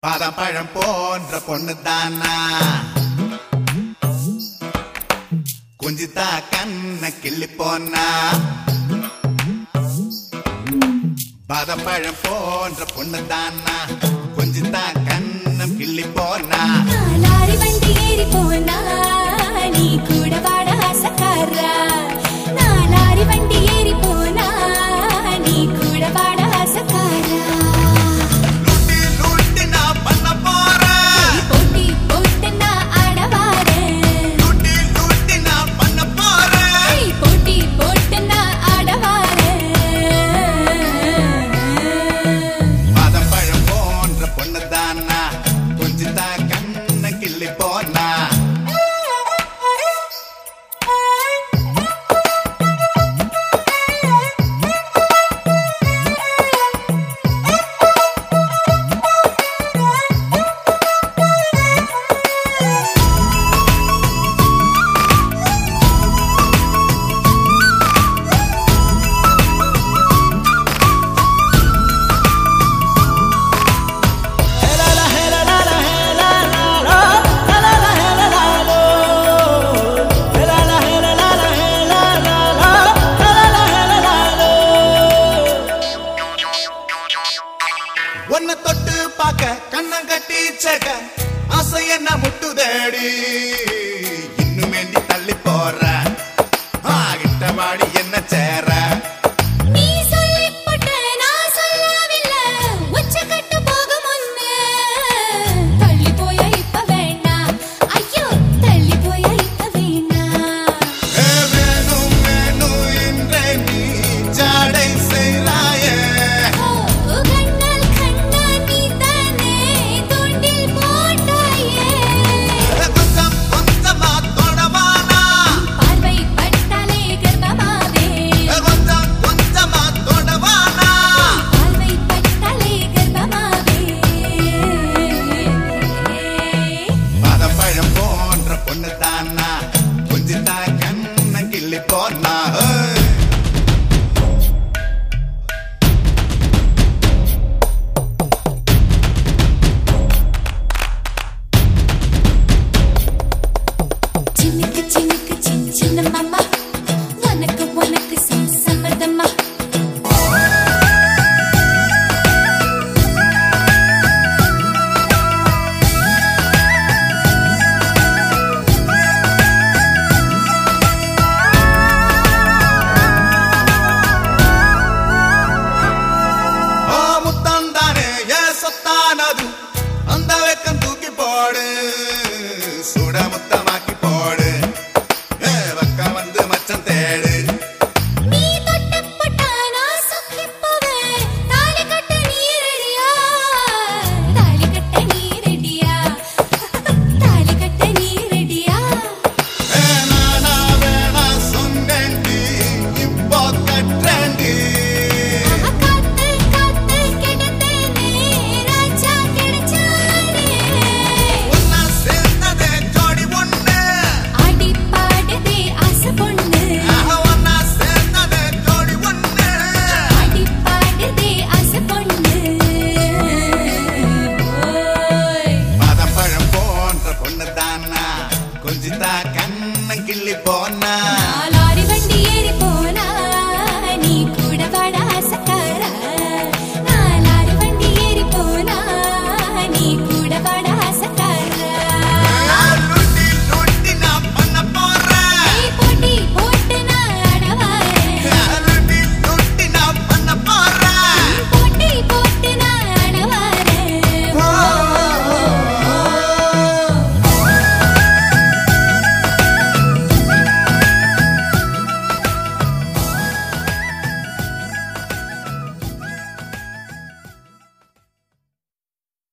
பாதம் பழம் போன்ற பொண்ணு தானா குஞ்சித்தா கண்ண கிள்ளி போனா பாதம் பழம் போன்ற பொண்ணு தானா குஞ்சித்தா கண்ணம் கிள்ளி போனா லாரி வண்டி ஏறி போனா நீ கூட வாட ஆசக்காரா நான் லாரி வண்டி ஏறி போனா நீ கூட வாட ஆசக்காரா லூட்டி லூட்டி நான் பண்ண போறேன் போட்டி போட்டு நான் ஆட வாரேன் லூட்டி லூட்டி நான் பண்ண போறேன் போட்டி போட்டு நான் ஆட வாரேன் பாதம் பழம் போன்ற பொண்ணு தானா குஞ்சித்தா கண்ண கிள்ளி போனா ஒன்ன தொட்டு பார்க்க கண்ணம் கட்டி சேக்க ஆசை என்ன முட்டுதேடி இன்னும் வேண்டி தள்ளி போற ஆகிட்ட வாடி என்ன சேர நீ சொல்லிப் போட்ட நான் சொல்லவில்லை. உச்சக்கட்டு போகும் முன்னே. தள்ளி போய இப்ப வேண்டாம். ஐயோ, தள்ளி போய இப்ப வேண்டாம். ஏ வேணும் வேணும் என்றே நீ ஜாடை செய்றாயே ஓ, கண்ணால் கண்ணா நீதானே தூண்டில் போட்டாயே. கொஞ்சம் கொஞ்சமா தொடவானா பார்வை பட்டாலே கர்ப்பமாவே. கொஞ்சம் கொஞ்சமா தொடவானா பார்வை பட்டாலே கர்ப்பமாவே. பாதம் பழம் போன்ற பொண்ணு தானா கொஞ்சம் தான் கண்ண கிள்ளி போனா ஹே. சின்னுக்கு சின்னுக்கு சின் சின்ன மாமா உனக்கு உனக்கு சம் சம்மதமா ஓ முத்தாந்தானே ஏ சொத்தானது அந்த வெக்கம் தூக்கி போடு சுட முத்தமா